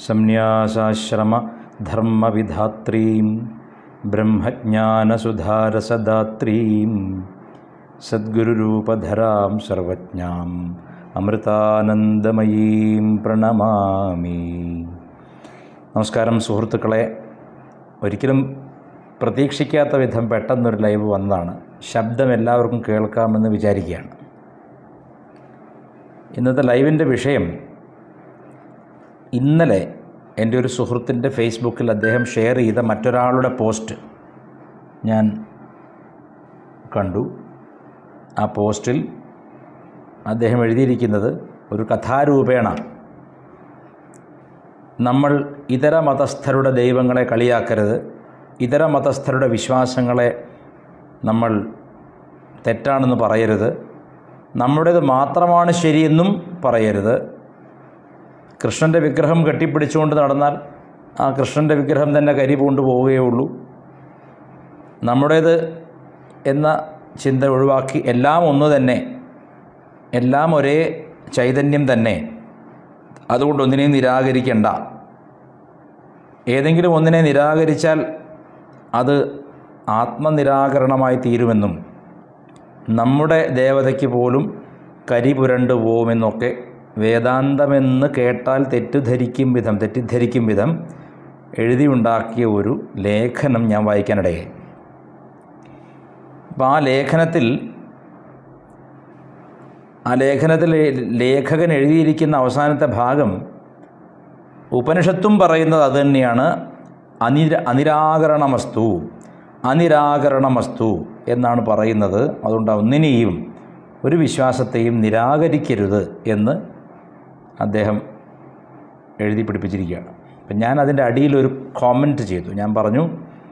സംന്യാസാശ്രമധർമ്മവിധാത്രീം ബ്രഹ്മജ്ഞാനസുധാരസദാത്രീം സദ്ഗുരുരൂപധരാം സർവജ്ഞാം അമൃതാനന്ദമയീം പ്രണമാമി നമസ്കാരം സുഹൃത്തുക്കളെ ഒരിക്കലും പ്രതീക്ഷിക്കാത്ത വിധം പെട്ടെന്നൊരു ലൈവ് വന്നതാണ് ശബ്ദം എല്ലാവർക്കും കേൾക്കാമെന്ന് വിചാരിക്കുകയാണ് ഇന്നത്തെ ലൈവിൻ്റെ വിഷയം ഇന്നലെ എൻ്റെ ഒരു സുഹൃത്തിൻ്റെ ഫേസ്ബുക്കിൽ അദ്ദേഹം ഷെയർ ചെയ്ത മറ്റൊരാളുടെ പോസ്റ്റ് ഞാൻ കണ്ടു ആ പോസ്റ്റിൽ അദ്ദേഹം എഴുതിയിരിക്കുന്നത് ഒരു കഥാരൂപേണ നമ്മൾ ഇതര മതസ്ഥരുടെ ദൈവങ്ങളെ കളിയാക്കരുത് ഇതര മതസ്ഥരുടെ വിശ്വാസങ്ങളെ നമ്മൾ തെറ്റാണെന്ന് പറയരുത് നമ്മുടേത് മാത്രമാണ് ശരിയെന്നും പറയരുത് കൃഷ്ണൻ്റെ വിഗ്രഹം കെട്ടിപ്പിടിച്ചുകൊണ്ട് നടന്നാൽ ആ കൃഷ്ണൻ്റെ വിഗ്രഹം തന്നെ കരി പൂണ്ടു പോവുകയുള്ളൂ നമ്മുടേത് എന്ന ചിന്ത ഒഴിവാക്കി എല്ലാം ഒന്ന് തന്നെ എല്ലാം ഒരേ ചൈതന്യം തന്നെ അതുകൊണ്ട് ഒന്നിനെയും നിരാകരിക്കേണ്ട ഏതെങ്കിലും ഒന്നിനെ നിരാകരിച്ചാൽ അത് ആത്മനിരാകരണമായി തീരുമെന്നും നമ്മുടെ ദേവതയ്ക്ക് പോലും കരി പുരണ്ടു പോവുമെന്നൊക്കെ വേദാന്തമെന്ന് കേട്ടാൽ തെറ്റിദ്ധരിക്കും വിധം തെറ്റിദ്ധരിക്കും വിധം എഴുതിയുണ്ടാക്കിയ ഒരു ലേഖനം ഞാൻ വായിക്കാനിടയായി അപ്പോൾ ആ ലേഖനത്തിൽ ആ ലേഖനത്തിൽ ലേഖകൻ എഴുതിയിരിക്കുന്ന അവസാനത്തെ ഭാഗം ഉപനിഷത്തും പറയുന്നത് അതുതന്നെയാണ് അനിര അനിരാകരണമസ്തു അനിരാകരണമസ്തു എന്നാണ് പറയുന്നത് അതുകൊണ്ട് ഒന്നിനെയും ഒരു വിശ്വാസത്തെയും നിരാകരിക്കരുത് എന്ന് അദ്ദേഹം എഴുതി പിടിപ്പിച്ചിരിക്കുകയാണ് അപ്പം ഞാൻ അതിൻ്റെ അടിയിൽ ഒരു കോമൻറ്റ് ചെയ്തു ഞാൻ പറഞ്ഞു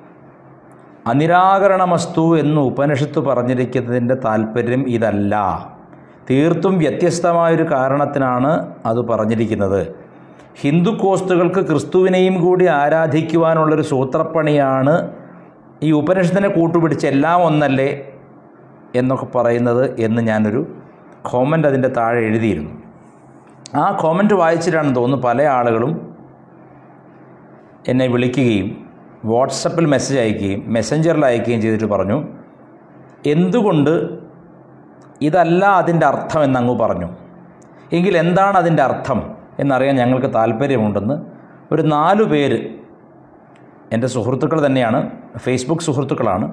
അനിരാകരണമസ്തു എന്ന് ഉപനിഷത്ത് പറഞ്ഞിരിക്കുന്നതിൻ്റെ താല്പര്യം ഇതല്ല തീർത്തും വ്യത്യസ്തമായൊരു കാരണത്തിനാണ് അത് പറഞ്ഞിരിക്കുന്നത് ഹിന്ദു കോസ്റ്റുകൾക്ക് ക്രിസ്തുവിനെയും കൂടി ആരാധിക്കുവാനുള്ളൊരു സൂത്രപ്പണിയാണ് ഈ ഉപനിഷത്തിനെ കൂട്ടുപിടിച്ച് എല്ലാം ഒന്നല്ലേ എന്നൊക്കെ പറയുന്നത് എന്ന് ഞാനൊരു കോമൻ്റ് അതിൻ്റെ താഴെ എഴുതിയിരുന്നു ആ കോമൻറ്റ് വായിച്ചിട്ടാണെന്ന് തോന്നുന്നു പല ആളുകളും എന്നെ വിളിക്കുകയും വാട്സപ്പിൽ മെസ്സേജ് അയക്കുകയും മെസ്സഞ്ചറിൽ അയക്കുകയും ചെയ്തിട്ട് പറഞ്ഞു എന്തുകൊണ്ട് ഇതല്ല അതിൻ്റെ അർത്ഥം എന്നങ്ങ് പറഞ്ഞു എങ്കിൽ എന്താണ് അതിൻ്റെ അർത്ഥം എന്നറിയാൻ ഞങ്ങൾക്ക് താല്പര്യമുണ്ടെന്ന് ഒരു നാലു പേര് എൻ്റെ സുഹൃത്തുക്കൾ തന്നെയാണ് ഫേസ്ബുക്ക് സുഹൃത്തുക്കളാണ്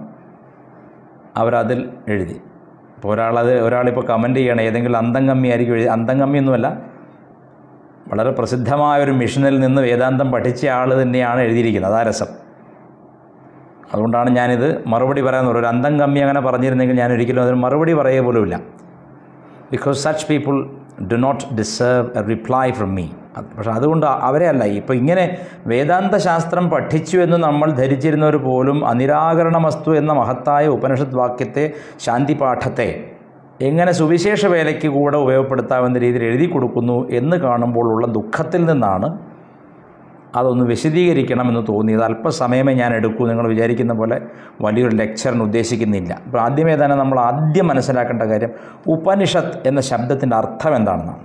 അവരതിൽ എഴുതി ഇപ്പോൾ ഒരാളത് ഒരാളിപ്പോൾ കമൻറ്റ് ചെയ്യണം ഏതെങ്കിലും അന്തംഗമ്മി ആയിരിക്കും എഴുതി അന്തംഗമ്മിയൊന്നുമല്ല വളരെ പ്രസിദ്ധമായൊരു മിഷനിൽ നിന്ന് വേദാന്തം പഠിച്ച ആൾ തന്നെയാണ് എഴുതിയിരിക്കുന്നത് അതാ രസം അതുകൊണ്ടാണ് ഞാനിത് മറുപടി പറയാൻ ഒരു അന്തം കമ്മി അങ്ങനെ പറഞ്ഞിരുന്നെങ്കിൽ ഞാൻ ഒരിക്കലും അതിന് മറുപടി പറയുക പോലുമില്ല because such people do not deserve a reply from me പക്ഷെ അതുകൊണ്ട് അവരെ അല്ല ഇപ്പോൾ ഇങ്ങനെ വേദാന്ത ശാസ്ത്രം പഠിച്ചു എന്ന് നമ്മൾ ധരിച്ചിരുന്നവർ പോലും അനിരാകരണമസ്തു എന്ന മഹത്തായ ഉപനിഷത്ത് വാക്യത്തെ ശാന്തിപാഠത്തെ എങ്ങനെ സുവിശേഷ വേലയ്ക്ക് കൂടെ ഉപയോഗപ്പെടുത്താമെന്ന രീതിയിൽ എഴുതി കൊടുക്കുന്നു എന്ന് കാണുമ്പോൾ ഉള്ള ദുഃഖത്തിൽ നിന്നാണ് അതൊന്ന് വിശദീകരിക്കണമെന്ന് തോന്നിയത് അല്പസമയമേ ഞാൻ എടുക്കൂ നിങ്ങൾ വിചാരിക്കുന്ന പോലെ വലിയൊരു ലെക്ചറിന് ഉദ്ദേശിക്കുന്നില്ല അപ്പോൾ ആദ്യമേ തന്നെ നമ്മൾ ആദ്യം മനസ്സിലാക്കേണ്ട കാര്യം ഉപനിഷത്ത് എന്ന ശബ്ദത്തിൻ്റെ അർത്ഥം എന്താണെന്നാണ്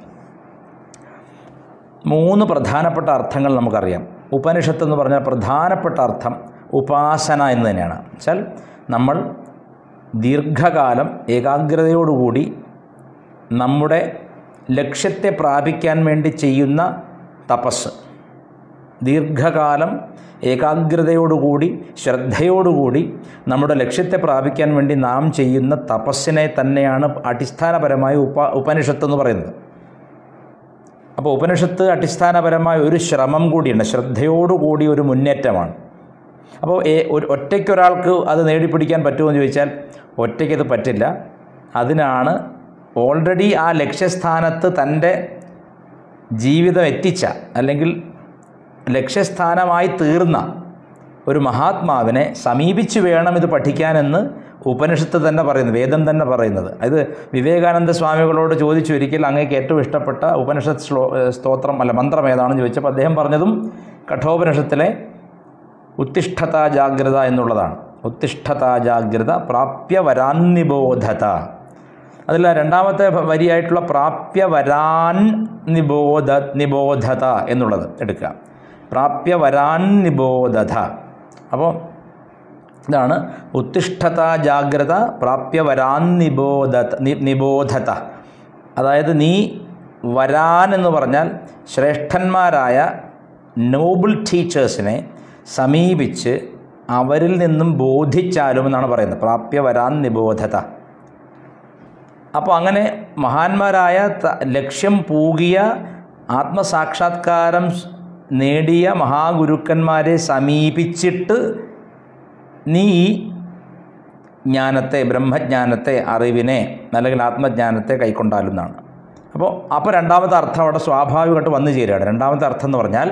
മൂന്ന് പ്രധാനപ്പെട്ട അർത്ഥങ്ങൾ നമുക്കറിയാം ഉപനിഷത്ത് എന്ന് പറഞ്ഞാൽ പ്രധാനപ്പെട്ട അർത്ഥം ഉപാസന എന്ന് തന്നെയാണ് വെച്ചാൽ നമ്മൾ ദീർഘകാലം ഏകാഗ്രതയോടുകൂടി നമ്മുടെ ലക്ഷ്യത്തെ പ്രാപിക്കാൻ വേണ്ടി ചെയ്യുന്ന തപസ് ദീർഘകാലം ഏകാഗ്രതയോടുകൂടി ശ്രദ്ധയോടുകൂടി നമ്മുടെ ലക്ഷ്യത്തെ പ്രാപിക്കാൻ വേണ്ടി നാം ചെയ്യുന്ന തപസ്സിനെ തന്നെയാണ് അടിസ്ഥാനപരമായി ഉപ ഉപനിഷത്ത് എന്ന് പറയുന്നത് അപ്പോൾ ഉപനിഷത്ത് അടിസ്ഥാനപരമായ ഒരു ശ്രമം കൂടിയുണ്ട് ശ്രദ്ധയോടുകൂടി ഒരു മുന്നേറ്റമാണ് അപ്പോൾ ഒരു ഒറ്റയ്ക്കൊരാൾക്ക് അത് നേടിപ്പിടിക്കാൻ പറ്റുമെന്ന് ചോദിച്ചാൽ ഒറ്റയ്ക്കത് പറ്റില്ല അതിനാണ് ഓൾറെഡി ആ ലക്ഷ്യസ്ഥാനത്ത് തൻ്റെ ജീവിതം എത്തിച്ച അല്ലെങ്കിൽ ലക്ഷ്യസ്ഥാനമായി തീർന്ന ഒരു മഹാത്മാവിനെ സമീപിച്ചു വേണം ഇത് പഠിക്കാനെന്ന് ഉപനിഷത്ത് തന്നെ പറയുന്നത് വേദം തന്നെ പറയുന്നത് അത് വിവേകാനന്ദ സ്വാമികളോട് ചോദിച്ചു ഒരിക്കൽ അങ്ങേക്ക് ഏറ്റവും ഇഷ്ടപ്പെട്ട ഉപനിഷത്ത് ശ്ലോ സ്തോത്രം അല്ല മന്ത്രം ഏതാണെന്ന് ചോദിച്ചപ്പോൾ അദ്ദേഹം പറഞ്ഞതും കഠോപനിഷത്തിലെ ഉത്തിഷ്ഠത ജാഗ്രത എന്നുള്ളതാണ് ഉത്തിഷ്ഠത ജാഗ്രത പ്രാപ്യ വരാന്നിബോധത അതിൽ രണ്ടാമത്തെ വരിയായിട്ടുള്ള പ്രാപ്യ വരാൻ നിബോധ നിബോധത എന്നുള്ളത് എടുക്കുക പ്രാപ്യ വരാൻ നിബോധത അപ്പോൾ ഇതാണ് ഉത്തിഷ്ഠത ജാഗ്രത പ്രാപ്യ വരാൻ നിബോധത നി- നിബോധത അതായത് നീ വരാൻ എന്ന് പറഞ്ഞാൽ ശ്രേഷ്ഠന്മാരായ നോബിൾ ടീച്ചേഴ്സിനെ സമീപിച്ച് അവരിൽ നിന്നും ബോധിച്ചാലും എന്നാണ് പറയുന്നത് പ്രാപ്യ വരാൻ നിബോധത അപ്പോൾ അങ്ങനെ മഹാന്മാരായ ത- ലക്ഷ്യം പൂകിയ ആത്മസാക്ഷാത്കാരം സ് നേടിയ മഹാഗുരുക്കന്മാരെ സമീപിച്ചിട്ട് നീ ഈ ജ്ഞാനത്തെ ബ്രഹ്മജ്ഞാനത്തെ അറിവിനെ അല്ലെങ്കിൽ ആത്മജ്ഞാനത്തെ കൈക്കൊണ്ടാലുന്നതാണ് അപ്പോൾ അപ്പോൾ രണ്ടാമത്തെ അർത്ഥം അവിടെ സ്വാഭാവികമായിട്ട് വന്നു ചേരുകയാണ് രണ്ടാമത്തെ അർത്ഥം എന്ന് പറഞ്ഞാൽ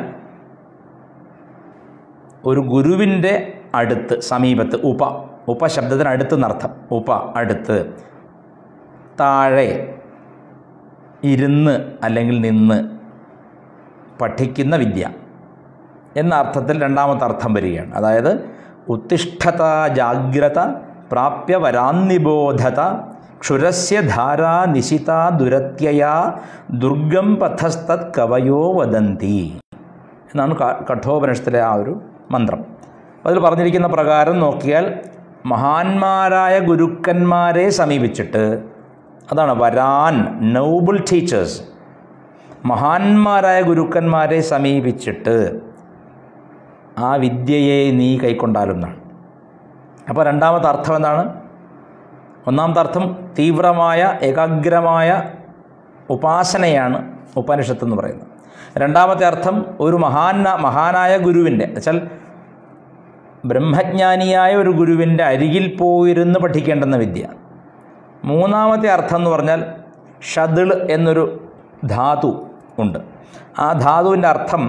ഒരു ഗുരുവിൻ്റെ അടുത്ത് സമീപത്ത് ഉപ ഉപ ശബ്ദത്തിന് അടുത്ത് എന്നർത്ഥം ഉപ അടുത്ത് താഴെ ഇരുന്ന് അല്ലെങ്കിൽ നിന്ന് പഠിക്കുന്ന വിദ്യ എന്ന അർത്ഥത്തിൽ രണ്ടാമത്തെ അർത്ഥം വരികയാണ് അതായത് ഉത്തിഷ്ഠത ജാഗ്രത പ്രാപ്യ വരാന്നിബോധത ക്ഷുരസ്യ ധാരാ നിശിത ദുരത്യയാ ദുർഗം പഥസ്തത് കവയോ വദന്തി എന്നാണ് ക- കഠോപനിഷത്തിലെ ആ ഒരു മന്ത്രം അതിൽ പറഞ്ഞിരിക്കുന്ന പ്രകാരം നോക്കിയാൽ മഹാന്മാരായ ഗുരുക്കന്മാരെ സമീപിച്ചിട്ട് അതാണ് വരാൻ നോബിൾ ടീച്ചേഴ്സ് മഹാന്മാരായ ഗുരുക്കന്മാരെ സമീപിച്ചിട്ട് ആ വിദ്യയെ നീ കൈക്കൊണ്ടാലുന്നാണ് അപ്പോൾ രണ്ടാമത്തെ അർത്ഥം എന്താണ് ഒന്നാമത്തെ അർത്ഥം തീവ്രമായ ഏകാഗ്രമായ ഉപാസനയാണ് ഉപനിഷത്ത് എന്ന് പറയുന്നത് രണ്ടാമത്തെ അർത്ഥം ഒരു മഹാന മഹാനായ ഗുരുവിൻ്റെ വെച്ചാൽ ബ്രഹ്മജ്ഞാനിയായ ഒരു ഗുരുവിൻ്റെ അരികിൽ പോയിരുന്ന് പഠിക്കേണ്ടുന്ന വിദ്യ മൂന്നാമത്തെ അർത്ഥം എന്ന് പറഞ്ഞാൽ ഷതിൾ എന്നൊരു ധാതു ഉണ്ട് ആ ധാതുവിൻ്റെ അർത്ഥം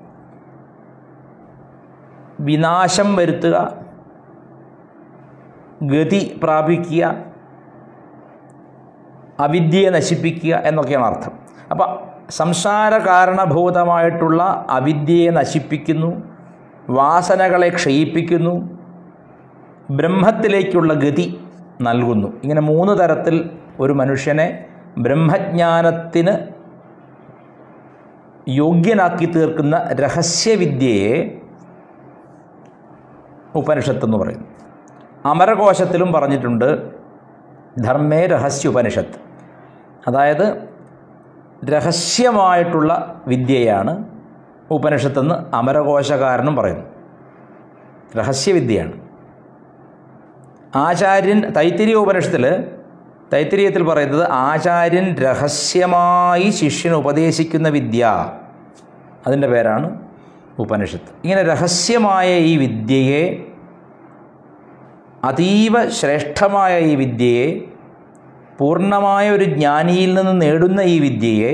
വിനാശം വരുത്തുക ഗതി പ്രാപിക്കുക അവിദ്യയെ നശിപ്പിക്കുക എന്നൊക്കെയാണ് അർത്ഥം അപ്പം സംസാര കാരണഭൂതമായിട്ടുള്ള അവിദ്യയെ നശിപ്പിക്കുന്നു വാസനകളെ ക്ഷയിപ്പിക്കുന്നു ബ്രഹ്മത്തിലേക്കുള്ള ഗതി നൽകുന്നു ഇങ്ങനെ മൂന്ന് തരത്തിൽ ഒരു മനുഷ്യനെ ബ്രഹ്മജ്ഞാനത്തിന് യോഗ്യനാക്കി തീർക്കുന്ന രഹസ്യവിദ്യയെ ഉപനിഷത്ത് എന്ന് പറയുന്നു അമരകോശത്തിലും പറഞ്ഞിട്ടുണ്ട് ധർമ്മേ രഹസ്യ ഉപനിഷത്ത് അതായത് രഹസ്യമായിട്ടുള്ള വിദ്യയാണ് ഉപനിഷത്തെന്ന് അമരകോശകാരനും പറയുന്നു രഹസ്യവിദ്യയാണ് ആചാര്യൻ തൈത്തിരീയ ഉപനിഷത്തിൽ തൈത്തിരീയത്തിൽ പറയുന്നത് ആചാര്യൻ രഹസ്യമായി ശിഷ്യന് ഉപദേശിക്കുന്ന വിദ്യ അതിൻ്റെ പേരാണ് ഉപനിഷത്ത് ഇങ്ങനെ രഹസ്യമായ ഈ വിദ്യയെ അതീവ ശ്രേഷ്ഠമായ ഈ വിദ്യയെ പൂർണ്ണമായ ഒരു ജ്ഞാനിയിൽ നിന്ന് നേടുന്ന ഈ വിദ്യയെ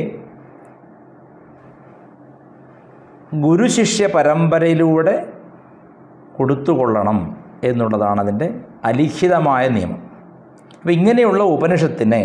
ഗുരുശിഷ്യ പരമ്പരയിലൂടെ കൊടുത്തുകൊള്ളണം എന്നുള്ളതാണ് അതിൻ്റെ അലിഖിതമായ നിയമം അപ്പോൾ ഇങ്ങനെയുള്ള ഉപനിഷത്തിനെ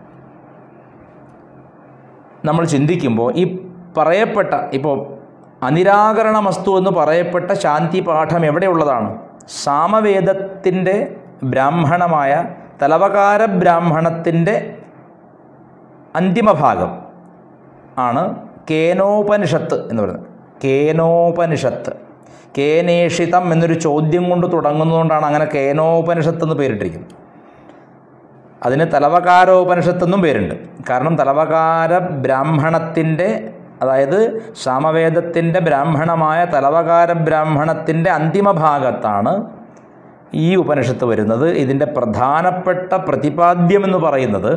നമ്മൾ ചിന്തിക്കുമ്പോൾ ഈ പറയപ്പെട്ട ഇപ്പോൾ അനിരാകരണമസ്തു എന്ന് പറയപ്പെട്ട ശാന്തി പാഠം എവിടെയുള്ളതാണ് സാമവേദത്തിൻ്റെ ബ്രാഹ്മണമായ തലവകാര ബ്രാഹ്മണത്തിൻ്റെ അന്തിമഭാഗം ആണ് കേനോപനിഷത്ത് എന്ന് പറയുന്നത് കേനോപനിഷത്ത് കേനേഷിതം എന്നൊരു ചോദ്യം കൊണ്ട് തുടങ്ങുന്നതുകൊണ്ടാണ് അങ്ങനെ കേനോപനിഷത്ത് എന്ന് പേരിട്ടിരിക്കുന്നത് അതിന് തലവകാരോപനിഷത്തെന്നും പേരുണ്ട് കാരണം തലവകാര ബ്രാഹ്മണത്തിൻ്റെ അതായത് സാമവേദത്തിൻ്റെ ബ്രാഹ്മണമായ തലവകാര ബ്രാഹ്മണത്തിൻ്റെ അന്തിമ ഭാഗത്താണ് ഈ ഉപനിഷത്ത് വരുന്നത് ഇതിൻ്റെ പ്രധാനപ്പെട്ട പ്രതിപാദ്യം എന്ന് പറയുന്നത്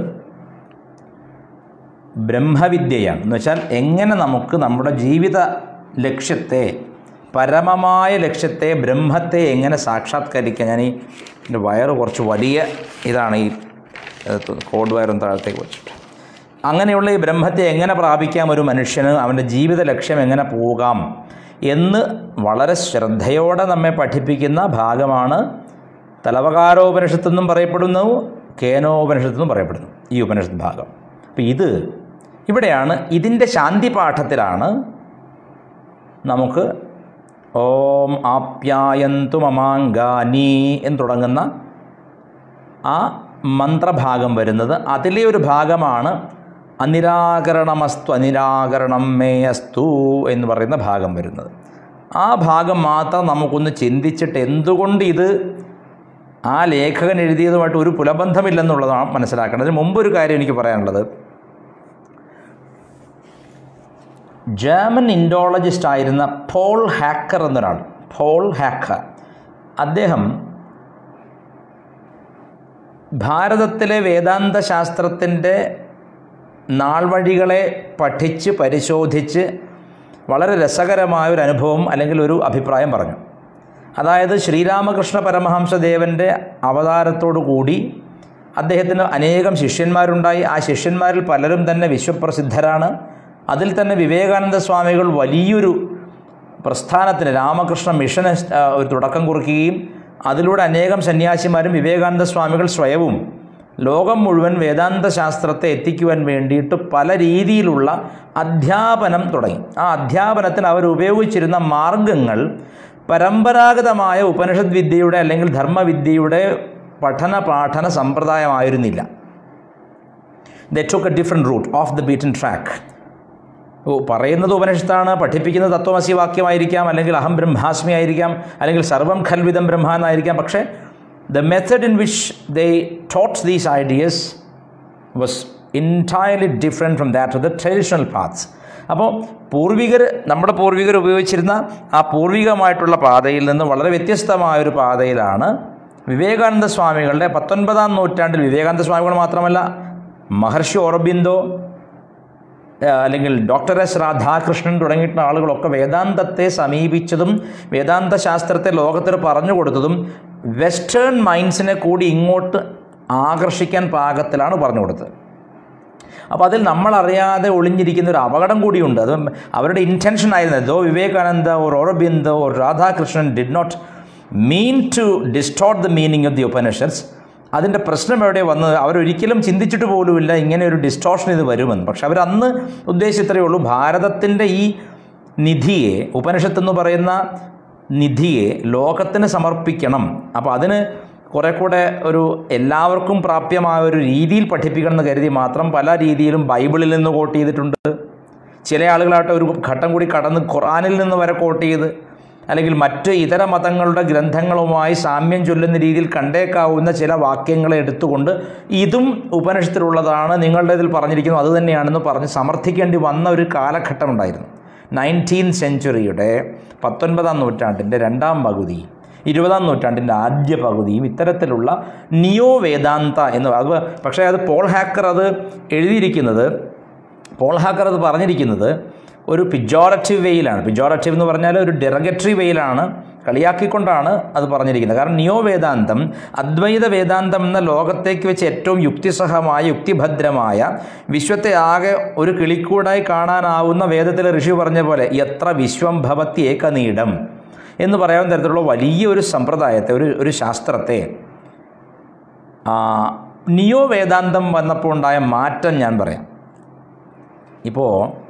ബ്രഹ്മവിദ്യയാണ് എന്ന് വെച്ചാൽ എങ്ങനെ നമുക്ക് നമ്മുടെ ജീവിത ലക്ഷ്യത്തെ പരമമായ ലക്ഷ്യത്തെ ബ്രഹ്മത്തെ എങ്ങനെ സാക്ഷാത്കരിക്കാം ഞാൻ ഈ എൻ്റെ വയറ് കുറച്ച് വലിയ ഇതാണ് ഈ ഏഹ്, കോഡ് വയറും താഴത്തേക്ക് വെച്ചിട്ട് അങ്ങനെയുള്ള ഈ ബ്രഹ്മത്തെ എങ്ങനെ പ്രാപിക്കാം ഒരു മനുഷ്യന് അവൻ്റെ ജീവിത ലക്ഷ്യം എങ്ങനെ പോകാം എന്ന് വളരെ ശ്രദ്ധയോടെ നമ്മെ പഠിപ്പിക്കുന്ന ഭാഗമാണ് തലവകാരോപനിഷത്തെന്നും പറയപ്പെടുന്നു കേനോപനിഷത്തെന്നും പറയപ്പെടുന്നു ഈ ഉപനിഷത്ത് ഭാഗം അപ്പോൾ ഇത് ഇവിടെയാണ് ഇതിൻ്റെ ശാന്തി പാഠത്തിലാണ് നമുക്ക് ഓം ആപ്യായന്തു മമാങ്കാനി എന്ന് തുടങ്ങുന്ന ആ മന്ത്രഭാഗം വരുന്നത് അതിലെ ഒരു ഭാഗമാണ് അനിരാകരണമസ്തു അനിരാകരണം മേ അസ്തു എന്ന് പറയുന്ന ഭാഗം വരുന്നത് ആ ഭാഗം മാത്രം നമുക്കൊന്ന് ചിന്തിച്ചിട്ട് എന്തുകൊണ്ട് ഇത് ആ ലേഖകൻ എഴുതിയതുമായിട്ട് ഒരു പുലബന്ധമില്ലെന്നുള്ളതാണ് മനസ്സിലാക്കേണ്ടത് അതിന് മുമ്പൊരു കാര്യം എനിക്ക് പറയാനുള്ളത് ജർമ്മൻ ഇൻഡോളജിസ്റ്റ് ആയിരുന്ന പോൾ ഹാക്കർ എന്നൊരാൾ പോൾ ഹാക്കർ അദ്ദേഹം ഭാരതത്തിലെ വേദാന്ത ശാസ്ത്രത്തിൻ്റെ നാൾവഴികളെ പഠിച്ച് പരിശോധിച്ച് വളരെ രസകരമായ ഒരു അനുഭവം അല്ലെങ്കിൽ ഒരു അഭിപ്രായം പറഞ്ഞു അതായത് ശ്രീരാമകൃഷ്ണ പരമഹംസദേവൻ്റെ അവതാരത്തോടു കൂടി അദ്ദേഹത്തിന് അനേകം ശിഷ്യന്മാരുണ്ടായി ആ ശിഷ്യന്മാരിൽ പലരും തന്നെ വിശ്വപ്രസിദ്ധരാണ് അതിൽ തന്നെ വിവേകാനന്ദ സ്വാമികൾ വലിയൊരു പ്രസ്ഥാനത്തിന് രാമകൃഷ്ണ മിഷന് ആ, ഒരു തുടക്കം കുറിക്കുകയും അതിലൂടെ അനേകം സന്യാസിമാരും വിവേകാനന്ദ സ്വാമികൾ സ്വയവും ലോകം മുഴുവൻ വേദാന്ത ശാസ്ത്രത്തെ എത്തിക്കുവാൻ വേണ്ടിയിട്ട് പല രീതിയിലുള്ള അധ്യാപനം തുടങ്ങി ആ അധ്യാപനത്തിൽ അവർ ഉപയോഗിച്ചിരുന്ന മാർഗങ്ങൾ പരമ്പരാഗതമായ ഉപനിഷത് വിദ്യയുടെ അല്ലെങ്കിൽ ധർമ്മവിദ്യയുടെ പഠന പാഠന സമ്പ്രദായമായിരുന്നില്ല the took a different route off the beaten track ഓ പറയുന്നത് ഉപനിഷത്താണ് പഠിപ്പിക്കുന്നത് തത്വമസി വാക്യമായിരിക്കാം അല്ലെങ്കിൽ അഹം ബ്രഹ്മാസ്മി ആയിരിക്കാം അല്ലെങ്കിൽ സർവം ഖൽവിദം ബ്രഹ്മ എന്നായിരിക്കാം പക്ഷേ the method in which they taught these ideas was entirely different from that of the traditional paths അപ്പോൾ പൂർവികർ നമ്മുടെ പൂർവികർ ഉപയോഗിച്ചിരുന്ന ആ പൂർവികമായിട്ടുള്ള പാതയിൽ നിന്ന് വളരെ വ്യത്യസ്തമായൊരു പാതയിലാണ് വിവേകാനന്ദ സ്വാമികളുടെ പത്തൊൻപതാം നൂറ്റാണ്ടിൽ വിവേകാനന്ദ സ്വാമികൾ മാത്രമല്ല മഹർഷി ഓറബിന്ദോ ഏഹ് അല്ലെങ്കിൽ ഡോക്ടർ എസ് രാധാകൃഷ്ണൻ തുടങ്ങിയിട്ടുള്ള ആളുകളൊക്കെ വേദാന്തത്തെ സമീപിച്ചതും വേദാന്ത ശാസ്ത്രത്തെ ലോകത്തിന് പറഞ്ഞു കൊടുത്തതും വെസ്റ്റേൺ മൈൻഡ്സിനെ കൂടി ഇങ്ങോട്ട് ആകർഷിക്കാൻ പാകത്തിലാണ് പറഞ്ഞു കൊടുത്തത് അപ്പോൾ അതിൽ നമ്മൾ അറിയാതെ ഒളിഞ്ഞിരിക്കുന്ന ഒരു അപകടം കൂടിയുണ്ട് അത് അവരുടെ ഇൻറ്റൻഷൻ ആയിരുന്നത് though Vivekananda or Aurobindo or Radhakrishnan did not mean to distort the meaning of the Upanishads അതിൻ്റെ പ്രശ്നം എവിടെ വന്നത് അവരൊരിക്കലും ചിന്തിച്ചിട്ട് പോലുമില്ല ഇങ്ങനെ ഒരു ഡിസ്റ്റോർഷൻ ഇത് വരുമെന്ന് പക്ഷെ അവർ അന്ന് ഉദ്ദേശിച്ചത്രയേ ഉള്ളൂ ഭാരതത്തിൻ്റെ ഈ നിധിയെ ഉപനിഷത്ത് എന്ന് പറയുന്ന നിധിയെ ലോകത്തിന് സമർപ്പിക്കണം അപ്പോൾ അതിന് കുറെ കൂടെ ഒരു എല്ലാവർക്കും പ്രാപ്യമായ ഒരു രീതിയിൽ പഠിപ്പിക്കണം എന്ന് കരുതി മാത്രം പല രീതിയിലും ബൈബിളിൽ നിന്ന് കോട്ട് ചെയ്തിട്ടുണ്ട് ചില ആളുകളായിട്ട് ഒരു ഘട്ടം കൂടി കടന്ന് ഖുറാനിൽ നിന്ന് വരെ കോട്ട് ചെയ്ത് അല്ലെങ്കിൽ മറ്റ് ഇതര മതങ്ങളുടെ ഗ്രന്ഥങ്ങളുമായി സാമ്യം ചൊല്ലുന്ന രീതിയിൽ കണ്ടേക്കാവുന്ന ചില വാക്യങ്ങളെ എടുത്തുകൊണ്ട് ഇതും ഉപനിഷത്തിലുള്ളതാണ് നിങ്ങളുടെ ഇതിൽ പറഞ്ഞിരിക്കുന്നു അത് തന്നെയാണെന്ന് പറഞ്ഞ് സമർത്ഥിക്കേണ്ടി വന്ന ഒരു കാലഘട്ടം ഉണ്ടായിരുന്നു നയൻറ്റീൻ സെഞ്ചുറിയുടെ പത്തൊൻപതാം നൂറ്റാണ്ടിൻ്റെ രണ്ടാം പകുതി ഇരുപതാം നൂറ്റാണ്ടിൻ്റെ ആദ്യ പകുതിയും ഇത്തരത്തിലുള്ള നിയോ വേദാന്ത എന്ന് അത് പക്ഷേ അത് പോൾ ഹാക്കർ അത് എഴുതിയിരിക്കുന്നത് പോൾ ഹാക്കർ അത് പറഞ്ഞിരിക്കുന്നത് ഒരു പിജോററ്റീവ് വെയിലാണ് പിജോററ്റീവ് എന്ന് പറഞ്ഞാൽ ഒരു ഡെറഗറ്ററി വെയിലാണ് കളിയാക്കിക്കൊണ്ടാണ് അത് പറഞ്ഞിരിക്കുന്നത് കാരണം നിയോ വേദാന്തം അദ്വൈത വേദാന്തം എന്ന ലോകത്തേക്ക് വെച്ച് ഏറ്റവും യുക്തിസഹമായ യുക്തിഭദ്രമായ വിശ്വത്തെ ആകെ ഒരു കിളിക്കൂടായി കാണാനാവുന്ന വേദത്തിലെ ഋഷി പറഞ്ഞ പോലെ എത്ര വിശ്വം ഭവത്തി ഏകനീടം എന്ന് പറയാവുന്ന തരത്തിലുള്ള വലിയ ഒരു സമ്പ്രദായത്തെ ഒരു ഒരു ശാസ്ത്രത്തെ ആ, നിയോ വേദാന്തം വന്നപ്പോൾ ഉണ്ടായ മാറ്റം ഞാൻ പറയാം ഇപ്പോൾ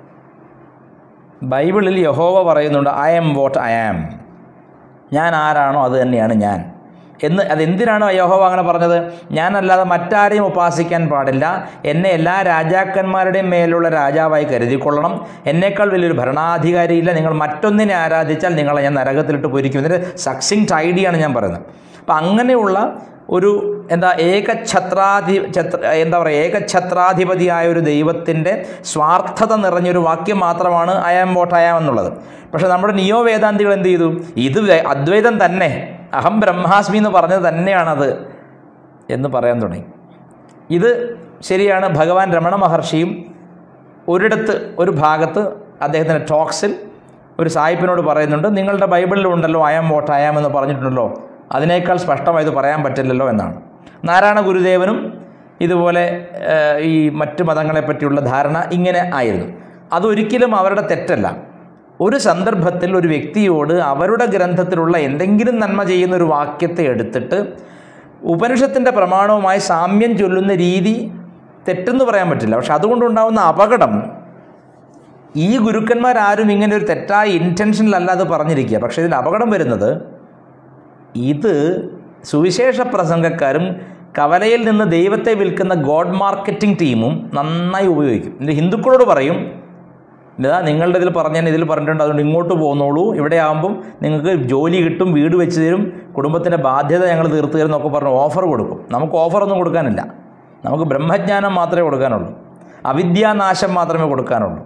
ബൈബിളിൽ യഹോവ പറയുന്നുണ്ട് I am what I am ഞാൻ ആരാണോ അത് തന്നെയാണ് ഞാൻ എന്ന് അതെന്തിനാണ് യഹോവ അങ്ങനെ പറഞ്ഞത് ഞാനല്ലാതെ മറ്റാരെയും ഉപാസിക്കാൻ പാടില്ല എന്നെ എല്ലാ രാജാക്കന്മാരുടെയും മേലുള്ള രാജാവായി കരുതിക്കൊള്ളണം എന്നേക്കാൾ വലിയൊരു ഭരണാധികാരിയില്ല നിങ്ങൾ മറ്റൊന്നിനെ ആരാധിച്ചാൽ നിങ്ങളെ ഞാൻ നരകത്തിലിട്ട് പൊരിക്കും ഇതിൻ്റെ സക്സിങ് ഐഡിയാണ് ഞാൻ പറയുന്നത് അപ്പം അങ്ങനെയുള്ള ഒരു എന്താ ഏകഛത്രാധി ഛത്ര എന്താ പറയുക ഏകഛത്രാധിപതിയായ ഒരു ദൈവത്തിൻ്റെ സ്വാർത്ഥത നിറഞ്ഞൊരു വാക്യം മാത്രമാണ് അയാം വോട്ടയാം എന്നുള്ളത് പക്ഷേ നമ്മുടെ നിയോ വേദാന്തികൾ എന്ത് ചെയ്തു ഇത് വേ- അദ്വൈതം തന്നെ അഹം ബ്രഹ്മാസ്മി എന്ന് പറഞ്ഞത് തന്നെയാണത് എന്ന് പറയാൻ തുടങ്ങി ഇത് ശരിയാണ് ഭഗവാൻ രമണ മഹർഷിയും ഒരിടത്ത് ഒരു ഭാഗത്ത് അദ്ദേഹത്തിൻ്റെ ടോക്സിൽ ഒരു സായിപ്പിനോട് പറയുന്നുണ്ട് നിങ്ങളുടെ ബൈബിളിലുണ്ടല്ലോ അയാം വോട്ട് അയാം എന്ന് പറഞ്ഞിട്ടുണ്ടല്ലോ അതിനേക്കാൾ സ്പഷ്ടമായത് പറയാൻ പറ്റില്ലല്ലോ എന്നാണ് നാരായണ ഗുരുദേവനും ഇതുപോലെ ഏഹ്, ഈ മറ്റ് മതങ്ങളെ പറ്റിയുള്ള ധാരണ ഇങ്ങനെ ആയിരുന്നു അതൊരിക്കലും അവരുടെ തെറ്റല്ല ഒരു സന്ദർഭത്തിൽ ഒരു വ്യക്തിയോട് അവരുടെ ഗ്രന്ഥത്തിലുള്ള എന്തെങ്കിലും നന്മ ചെയ്യുന്ന ഒരു വാക്യത്തെ എടുത്തിട്ട് ഉപനിഷത്തിൻ്റെ പ്രമാണവുമായി സാമ്യം ചൊല്ലുന്ന രീതി തെറ്റെന്ന് പറയാൻ പറ്റില്ല പക്ഷെ അതുകൊണ്ടുണ്ടാകുന്ന അപകടം ഈ ഗുരുക്കന്മാരാരും ഇങ്ങനെ ഒരു തെറ്റായ ഇൻറ്റൻഷനിലല്ല അത് പറഞ്ഞിരിക്കുക പക്ഷേ ഇതിൽ അപകടം വരുന്നത് ഇത് സുവിശേഷ പ്രസംഗക്കാരും കവലയിൽ നിന്ന് ദൈവത്തെ വിൽക്കുന്ന ഗോഡ് മാർക്കറ്റിംഗ് ടീമും നന്നായി ഉപയോഗിക്കും ഇത് ഹിന്ദുക്കളോട് പറയും ഇതാ നിങ്ങളുടെ ഇതിൽ പറഞ്ഞാൽ ഇതിൽ പറഞ്ഞിട്ടുണ്ട് അതുകൊണ്ട് ഇങ്ങോട്ട് പോന്നോളൂ ഇവിടെ ആകുമ്പം നിങ്ങൾക്ക് ജോലി കിട്ടും വീട് വെച്ച് തരും കുടുംബത്തിൻ്റെ ബാധ്യത ഞങ്ങൾ തീർത്ത് തരും എന്നൊക്കെ പറഞ്ഞ് ഓഫർ കൊടുക്കും നമുക്ക് ഓഫറൊന്നും കൊടുക്കാനില്ല നമുക്ക് ബ്രഹ്മജ്ഞാനം മാത്രമേ കൊടുക്കാനുള്ളൂ അവിദ്യാനാശം മാത്രമേ കൊടുക്കാനുള്ളൂ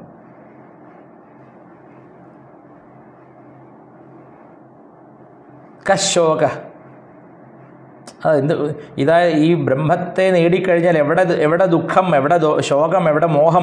കശോക അത് എന്ത് ഇതാ ഈ ബ്രഹ്മത്തെ നേടിക്കഴിഞ്ഞാൽ എവിടെ എവിടെ ദുഃഖം എവിടെ ദോ- ശോകം എവിടെ മോഹം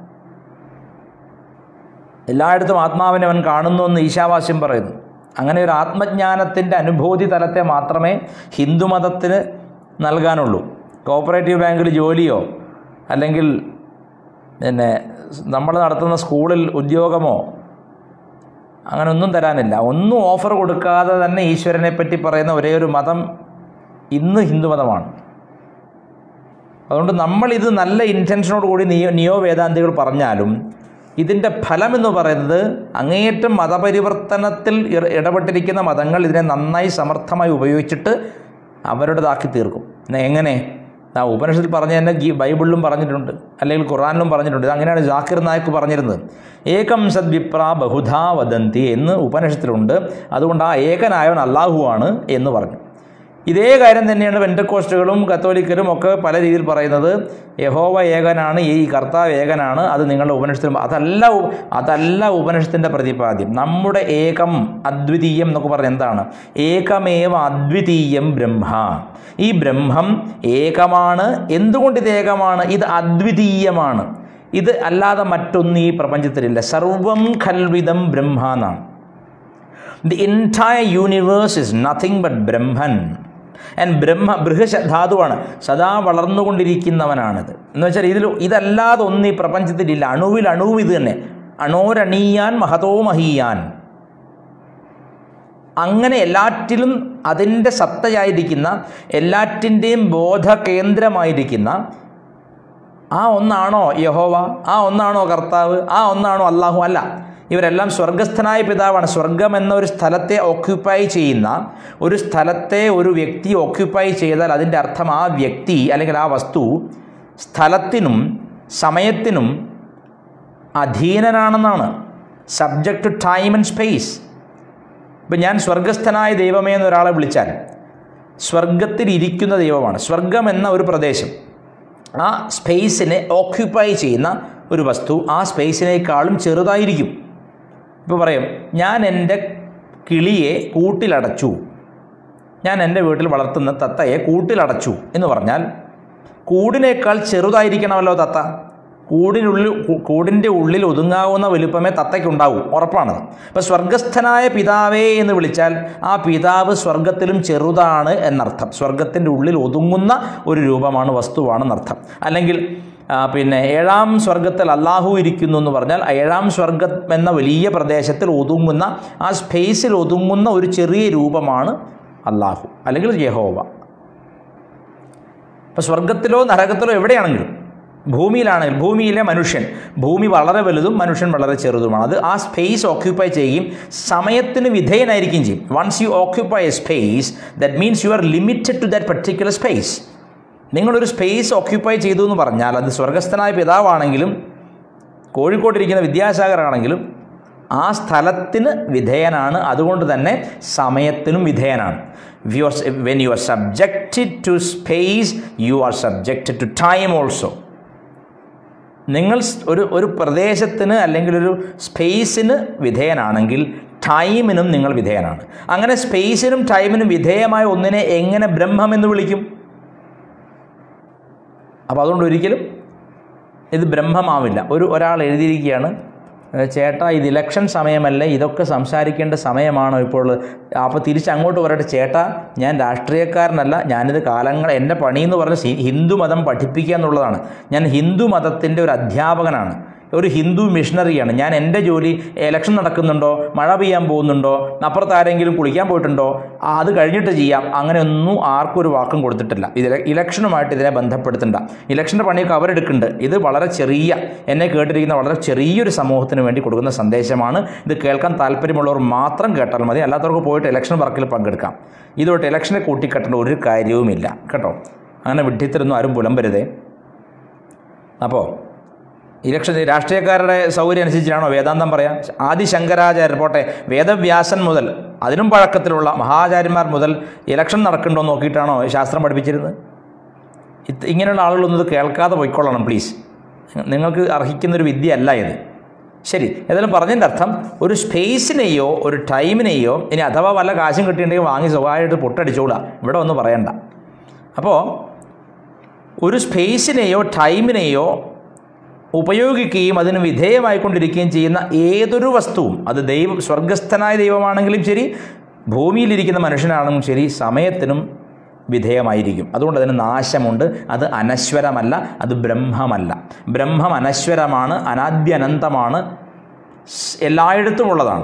എല്ലായിടത്തും ആത്മാവിനെ അവൻ കാണുന്നു എന്ന് ഈശാവാസ്യം പറയുന്നു അങ്ങനെ ഒരു ആത്മജ്ഞാനത്തിൻ്റെ അനുഭൂതി തലത്തെ മാത്രമേ ഹിന്ദുമതത്തിന് നൽകാനുള്ളൂ കോപ്പറേറ്റീവ് ബാങ്കിൽ ജോലിയോ അല്ലെങ്കിൽ പിന്നെ നമ്മൾ നടത്തുന്ന സ്കൂളിൽ ഉദ്യോഗമോ അങ്ങനെ ഒന്നും തരാനില്ല ഒന്നും ഓഫർ കൊടുക്കാതെ തന്നെ ഈശ്വരനെ പറ്റി പറയുന്ന ഒരേ ഒരു മതം ഇന്ന് ഹിന്ദുമതമാണ് അതുകൊണ്ട് നമ്മളിത് നല്ല ഇൻറ്റൻഷനോട് കൂടി നിയോ നിയോ വേദാന്തികൾ പറഞ്ഞാലും ഇതിൻ്റെ ഫലം എന്ന് പറയുന്നത് അങ്ങേയറ്റം മതപരിവർത്തനത്തിൽ ഇട- ഇടപെട്ടിരിക്കുന്ന മതങ്ങൾ ഇതിനെ നന്നായി സമർത്ഥമായി ഉപയോഗിച്ചിട്ട് അവരുടേതാക്കി തീർക്കും എന്നാ എങ്ങനെ ആ ഉപനിഷത്തിൽ പറഞ്ഞ തന്നെ ഗീ ബൈബിളിലും പറഞ്ഞിട്ടുണ്ട് അല്ലെങ്കിൽ ഖുറാനിലും പറഞ്ഞിട്ടുണ്ട് ഇത് അങ്ങനെയാണ് ജാക്കിർ നായക്ക് പറഞ്ഞിരുന്നത് ഏകം സദ് വിപ്ര ബഹുധാ വദന്തി എന്ന് ഉപനിഷത്തിലുണ്ട് അതുകൊണ്ട് ആ ഏകനായവൻ അള്ളാഹുവാണ് എന്ന് പറഞ്ഞു ഇതേ കാര്യം തന്നെയാണ് പെൻറ്റക്കോസ്റ്റുകളും കത്തോലിക്കരും ഒക്കെ പല രീതിയിൽ പറയുന്നത് യഹോവ ഏകനാണ് ഈ കർത്താവ് ഏകനാണ് അത് നിങ്ങളുടെ ഉപനിഷത്തിലും അതല്ല ഉ- അതല്ല ഉപനിഷത്തിൻ്റെ പ്രതിപാദ്യം നമ്മുടെ ഏകം അദ്വിതീയം എന്നൊക്കെ പറഞ്ഞ എന്താണ് ഏകമേവ അദ്വിതീയം ബ്രഹ്മ ഈ ബ്രഹ്മം ഏകമാണ് എന്തുകൊണ്ട് ഇത് ഏകമാണ് ഇത് അദ്വിതീയമാണ് ഇത് അല്ലാതെ മറ്റൊന്നും ഈ പ്രപഞ്ചത്തിലില്ല സർവം ഖൽവിദം ബ്രഹ്മ എന്നാണ് the entire universe is nothing but Brahman and Brahma ബൃഹശ ധാതുവാണ് സദാ വളർന്നുകൊണ്ടിരിക്കുന്നവനാണിത് എന്ന് വെച്ചാൽ ഇതിൽ ഇതല്ലാതെ ഒന്നും ഈ പ്രപഞ്ചത്തിലില്ല അണുവിൽ അണുവും ഇത് തന്നെ അണോരണീയാൻ മഹതോ മഹീയാൻ അങ്ങനെ എല്ലാറ്റിലും അതിൻ്റെ സത്തയായിരിക്കുന്ന എല്ലാറ്റിൻ്റെയും ബോധകേന്ദ്രമായിരിക്കുന്ന ആ ഒന്നാണോ യഹോവ ആ ഒന്നാണോ കർത്താവ് ആ ഒന്നാണോ അള്ളാഹു അല്ല ഇവരെല്ലാം സ്വർഗസ്ഥനായ പിതാവാണ് സ്വർഗം എന്ന ഒരു സ്ഥലത്തെ ഓക്യുപ്പൈ ചെയ്യുന്ന ഒരു സ്ഥലത്തെ ഒരു വ്യക്തി ഓക്യുപ്പൈ ചെയ്താൽ അതിൻ്റെ അർത്ഥം ആ വ്യക്തി അല്ലെങ്കിൽ ആ വസ്തു സ്ഥലത്തിനും സമയത്തിനും അധീനനാണെന്നാണ് subject to time and space ഇപ്പം ഞാൻ സ്വർഗസ്ഥനായ ദൈവമേ എന്ന് ഒരാളെ വിളിച്ചാൽ സ്വർഗത്തിൽ ഇരിക്കുന്ന ദൈവമാണ് സ്വർഗം എന്ന ഒരു പ്രദേശം ആ സ്പേസിനെ ഓക്യുപ്പൈ ചെയ്യുന്ന ഒരു വസ്തു ആ സ്പേസിനേക്കാളും ചെറുതായിരിക്കും ഇപ്പോൾ പറയും ഞാൻ എൻ്റെ കിളിയെ കൂട്ടിലടച്ചു ഞാൻ എൻ്റെ വീട്ടിൽ വളർത്തുന്ന തത്തയെ കൂട്ടിലടച്ചു എന്ന് പറഞ്ഞാൽ കൂടിനേക്കാൾ ചെറുതായിരിക്കണമല്ലോ തത്ത കൂടിനുള്ളിൽ കൂ- കൂടിൻ്റെ ഉള്ളിൽ ഒതുങ്ങാവുന്ന വലുപ്പമേ തത്തയ്ക്കുണ്ടാവൂ ഉറപ്പാണത് ഇപ്പോൾ സ്വർഗസ്ഥനായ പിതാവേ എന്ന് വിളിച്ചാൽ ആ പിതാവ് സ്വർഗത്തിലും ചെറുതാണ് എന്നർത്ഥം സ്വർഗത്തിൻ്റെ ഉള്ളിൽ ഒതുങ്ങുന്ന ഒരു രൂപമാണ് വസ്തുവാണെന്നർത്ഥം അല്ലെങ്കിൽ ആ, പിന്നെ ഏഴാം സ്വർഗത്തിൽ അള്ളാഹു ഇരിക്കുന്നു എന്ന് പറഞ്ഞാൽ ഏഴാം സ്വർഗം എന്ന വലിയ പ്രദേശത്തിൽ ഒതുങ്ങുന്ന ആ സ്പേസിൽ ഒതുങ്ങുന്ന ഒരു ചെറിയ രൂപമാണ് അള്ളാഹു അല്ലെങ്കിൽ യഹോവ ഇപ്പോൾ സ്വർഗത്തിലോ നരകത്തിലോ എവിടെയാണെങ്കിലും ഭൂമിയിലാണെങ്കിൽ ഭൂമിയിലെ മനുഷ്യൻ ഭൂമി വളരെ വലുതും മനുഷ്യൻ വളരെ ചെറുതുമാണ് അത് ആ സ്പേസ് ഓക്യുപ്പൈ ചെയ്യും സമയത്തിന് വിധേയനായിരിക്കും ചെയ്യും once you occupy a space that means you are limited to that particular space നിങ്ങളൊരു സ്പേസ് ഓക്യുപ്പൈ ചെയ്തു എന്ന് പറഞ്ഞാൽ അത് സ്വർഗസ്ഥനായ പിതാവാണെങ്കിലും കോഴിക്കോട്ടിരിക്കുന്ന വിദ്യാസാഗറാണെങ്കിലും ആ സ്ഥലത്തിന് വിധേയനാണ് അതുകൊണ്ട് തന്നെ സമയത്തിനും വിധേയനാണ് when you are subjected to space you are subjected to time also നിങ്ങൾ സ് ഒരു ഒരു പ്രദേശത്തിന് അല്ലെങ്കിൽ ഒരു സ്പേസിന് വിധേയനാണെങ്കിൽ ടൈമിനും നിങ്ങൾ വിധേയനാണ് അങ്ങനെ സ്പേസിനും ടൈമിനും വിധേയമായ ഒന്നിനെ എങ്ങനെ ബ്രഹ്മം എന്ന് വിളിക്കും അപ്പോൾ അതുകൊണ്ട് ഒരിക്കലും ഇത് ബ്രഹ്മമാവില്ല ഒരു ഒരാൾ എഴുതിയിരിക്കുകയാണ് "ഏ, ചേട്ടാ ഇത് ഇലക്ഷൻ സമയമല്ലേ ഇതൊക്കെ സംസാരിക്കേണ്ട സമയമാണോ ഇപ്പോൾ അപ്പോൾ തിരിച്ച് അങ്ങോട്ട് പറയട്ടെ ചേട്ടാ ഞാൻ രാഷ്ട്രീയക്കാരനല്ല ഞാനിത് കാലങ്ങൾ എൻ്റെ പണി എന്ന് പറഞ്ഞ സി- ഹിന്ദു മതം പഠിപ്പിക്കുക എന്നുള്ളതാണ് ഞാൻ ഹിന്ദു മതത്തിൻ്റെ ഒരു അധ്യാപകനാണ് ഒരു ഹിന്ദു മിഷണറിയാണ് ഞാൻ എൻ്റെ ജോലി ഇലക്ഷൻ നടക്കുന്നുണ്ടോ മഴ പെയ്യാൻ പോകുന്നുണ്ടോ അപ്പുറത്ത് ആരെങ്കിലും കുളിക്കാൻ പോയിട്ടുണ്ടോ ആ, അത് കഴിഞ്ഞിട്ട് ചെയ്യാം അങ്ങനെയൊന്നും ആർക്കും ഒരു വാക്കും കൊടുത്തിട്ടില്ല ഇത് ഇലക്ഷനുമായിട്ട് ഇതിനെ ബന്ധപ്പെടുത്തണ്ട ഇലക്ഷൻ്റെ പണിയൊക്കെ അവരെടുക്കുന്നുണ്ട് ഇത് വളരെ ചെറിയ എന്നെ കേട്ടിരിക്കുന്ന വളരെ ചെറിയൊരു സമൂഹത്തിന് വേണ്ടി കൊടുക്കുന്ന സന്ദേശമാണ് ഇത് കേൾക്കാൻ താല്പര്യമുള്ളവർ മാത്രം കേട്ടാൽ മതി അല്ലാത്തവർക്ക് പോയിട്ട് ഇലക്ഷൻ വർക്കിൽ പങ്കെടുക്കാം ഇതോട്ട് ഇലക്ഷനെ കൂട്ടിക്കെട്ടേണ്ട ഒരു കാര്യവുമില്ല കേട്ടോ അങ്ങനെ വിഡ്ഢിത്തരൊന്നും ആരും പുലമ്പരുതേ അപ്പോൾ ഇലക്ഷൻ രാഷ്ട്രീയക്കാരുടെ സൗകര്യം അനുസരിച്ചാണോ വേദാന്തം പറയാം ആദി ശങ്കരാചാര്യർ പോട്ടെ വേദവ്യാസൻ മുതൽ അതിനും പഴക്കത്തിലുള്ള മഹാചാര്യന്മാർ മുതൽ ഇലക്ഷൻ നടക്കുന്നുണ്ടോ എന്ന് നോക്കിയിട്ടാണോ ശാസ്ത്രം പഠിപ്പിച്ചിരുന്നത് ഇത് ഇങ്ങനെയുള്ള ആളുകളൊന്നും ഇത് കേൾക്കാതെ പോയിക്കൊള്ളണം പ്ലീസ് നിങ്ങൾക്ക് അർഹിക്കുന്നൊരു വിദ്യ അല്ല ഇത് ശരി ഏതായാലും പറഞ്ഞതിൻ്റെ അർത്ഥം ഒരു സ്പേസിനെയോ ഒരു ടൈമിനെയോ ഇനി അഥവാ വല്ല കാശും കിട്ടിയിട്ടുണ്ടെങ്കിൽ വാങ്ങി സ്വഭാവമായിട്ട് പൊട്ടടിച്ചോളാ ഇവിടെ ഒന്നും പറയണ്ട അപ്പോൾ ഒരു സ്പേസിനെയോ ടൈമിനെയോ ഉപയോഗിക്കുകയും അതിന് വിധേയമായിക്കൊണ്ടിരിക്കുകയും ചെയ്യുന്ന ഏതൊരു വസ്തുവും അത് ദൈവം സ്വർഗസ്ഥനായ ദൈവമാണെങ്കിലും ശരി ഭൂമിയിലിരിക്കുന്ന മനുഷ്യനാണെങ്കിലും ശരി സമയത്തിനും വിധേയമായിരിക്കും അതുകൊണ്ട് അതിന് നാശമുണ്ട് അത് അനശ്വരമല്ല അത് ബ്രഹ്മമല്ല ബ്രഹ്മം അനശ്വരമാണ് അനാദ്യനന്തമാണ് സ് എല്ലായിടത്തും ഉള്ളതാണ്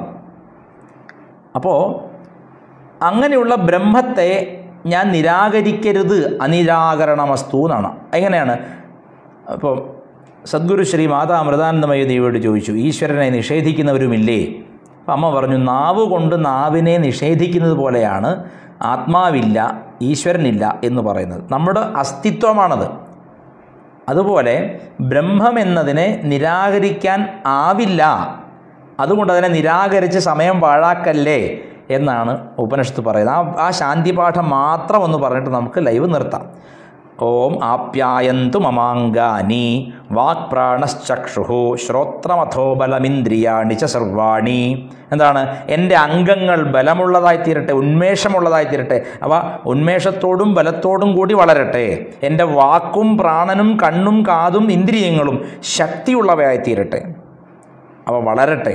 അപ്പോൾ അങ്ങനെയുള്ള ബ്രഹ്മത്തെ ഞാൻ നിരാകരിക്കരുത് അനിരാകരണമസ്തു എന്നാണ് എങ്ങനെയാണ് അപ്പോൾ സദ്ഗുരു ശ്രീ മാതാ അമൃതാനന്ദമയ ദേവിയോട് ചോദിച്ചു ഈശ്വരനെ നിഷേധിക്കുന്നവരുമില്ലേ അപ്പം അമ്മ പറഞ്ഞു നാവ് കൊണ്ട് നാവിനെ നിഷേധിക്കുന്നത് പോലെയാണ് ആത്മാവില്ല ഈശ്വരനില്ല എന്ന് പറയുന്നത് നമ്മുടെ അസ്തിത്വമാണത് അതുപോലെ ബ്രഹ്മം എന്നതിനെ നിരാകരിക്കാൻ ആവില്ല അതുകൊണ്ട് അതിനെ നിരാകരിച്ച് സമയം പാഴാക്കല്ലേ എന്നാണ് ഉപനിഷത്ത് പറയുന്നത് ആ ആ ശാന്തിപാഠം മാത്രം ഒന്ന് പറഞ്ഞിട്ട് നമുക്ക് ലൈവ് നിർത്താം ഓം ആപ്യായന്തു മമാങ്കാനി വാക്പ്രാണശ്ചക്ഷു ശ്രോത്രമഥോ ബലമിന്ദ്രിയാണി ച സർവാണി എന്താണ് എൻ്റെ അംഗങ്ങൾ ബലമുള്ളതായി തീരട്ടെ ഉന്മേഷമുള്ളതായി തീരട്ടെ അവ ഉന്മേഷത്തോടും ബലത്തോടും കൂടി വളരട്ടെ എൻ്റെ വാക്കും പ്രാണനും കണ്ണും കാതും ഇന്ദ്രിയങ്ങളും ശക്തിയുള്ളവയായി തീരട്ടെ അവ വളരട്ടെ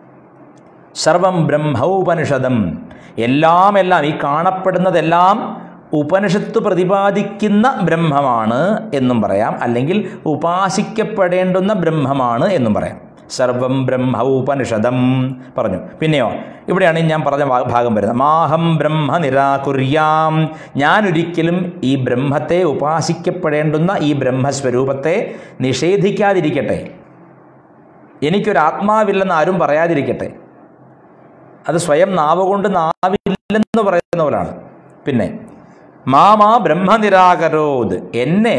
സർവം ബ്രഹ്മോപനിഷദം എല്ലാം എല്ലാം ഈ കാണപ്പെടുന്നതെല്ലാം ഉപനിഷത്ത് പ്രതിപാദിക്കുന്ന ബ്രഹ്മമാണ് എന്നും പറയാം അല്ലെങ്കിൽ ഉപാസിക്കപ്പെടേണ്ടുന്ന ബ്രഹ്മമാണ് എന്നും പറയാം സർവം ബ്രഹ്മ ഉപനിഷദം പറഞ്ഞു പിന്നെയോ ഇവിടെയാണ് ഞാൻ പറഞ്ഞ ഭാ- ഭാഗം വരുന്നത് മാഹം ബ്രഹ്മ നിരാകുര്യാം ഞാനൊരിക്കലും ഈ ബ്രഹ്മത്തെ ഉപാസിക്കപ്പെടേണ്ടുന്ന ഈ ബ്രഹ്മസ്വരൂപത്തെ നിഷേധിക്കാതിരിക്കട്ടെ എനിക്കൊരു ആത്മാവില്ലെന്ന് ആരും പറയാതിരിക്കട്ടെ അത് സ്വയം നാവ് കൊണ്ട് നാവില്ലെന്ന് പറയുന്ന പോലാണ് പിന്നെ മാമാ ബ്രഹ്മനിരാകരോത് എന്നെ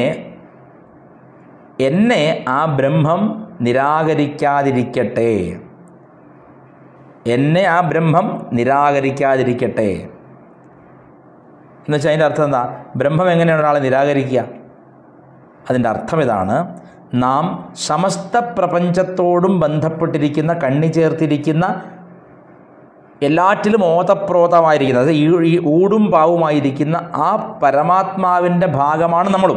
എന്നെ ആ ബ്രഹ്മം നിരാകരിക്കാതിരിക്കട്ടെ എന്നെ ആ ബ്രഹ്മം നിരാകരിക്കാതിരിക്കട്ടെ എന്ന് വെച്ചാൽ അതിൻ്റെ അർത്ഥം എന്താ ബ്രഹ്മം എങ്ങനെയാണ് ഒരാളെ നിരാകരിക്കുക അതിൻ്റെ അർത്ഥം ഇതാണ് നാം സമസ്ത പ്രപഞ്ചത്തോടും ബന്ധപ്പെട്ടിരിക്കുന്ന കണ്ണി ചേർത്തിരിക്കുന്ന എല്ലാറ്റിലും ഓതപ്രോതമായിരിക്കുന്നത് ഈ ഈ ഊടും പാവുമായിരിക്കുന്ന ആ പരമാത്മാവിൻ്റെ ഭാഗമാണ് നമ്മളും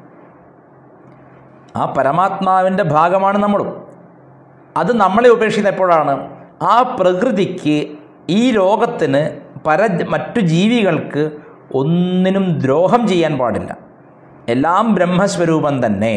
ആ പരമാത്മാവിൻ്റെ ഭാഗമാണ് നമ്മളും അത് നമ്മളെ ഉപേക്ഷിക്കുന്ന എപ്പോഴാണ് ആ പ്രകൃതിക്ക് ഈ ലോകത്തിന് പര മറ്റു ജീവികൾക്ക് ഒന്നിനും ദ്രോഹം ചെയ്യാൻ പാടില്ല എല്ലാം ബ്രഹ്മസ്വരൂപം തന്നെ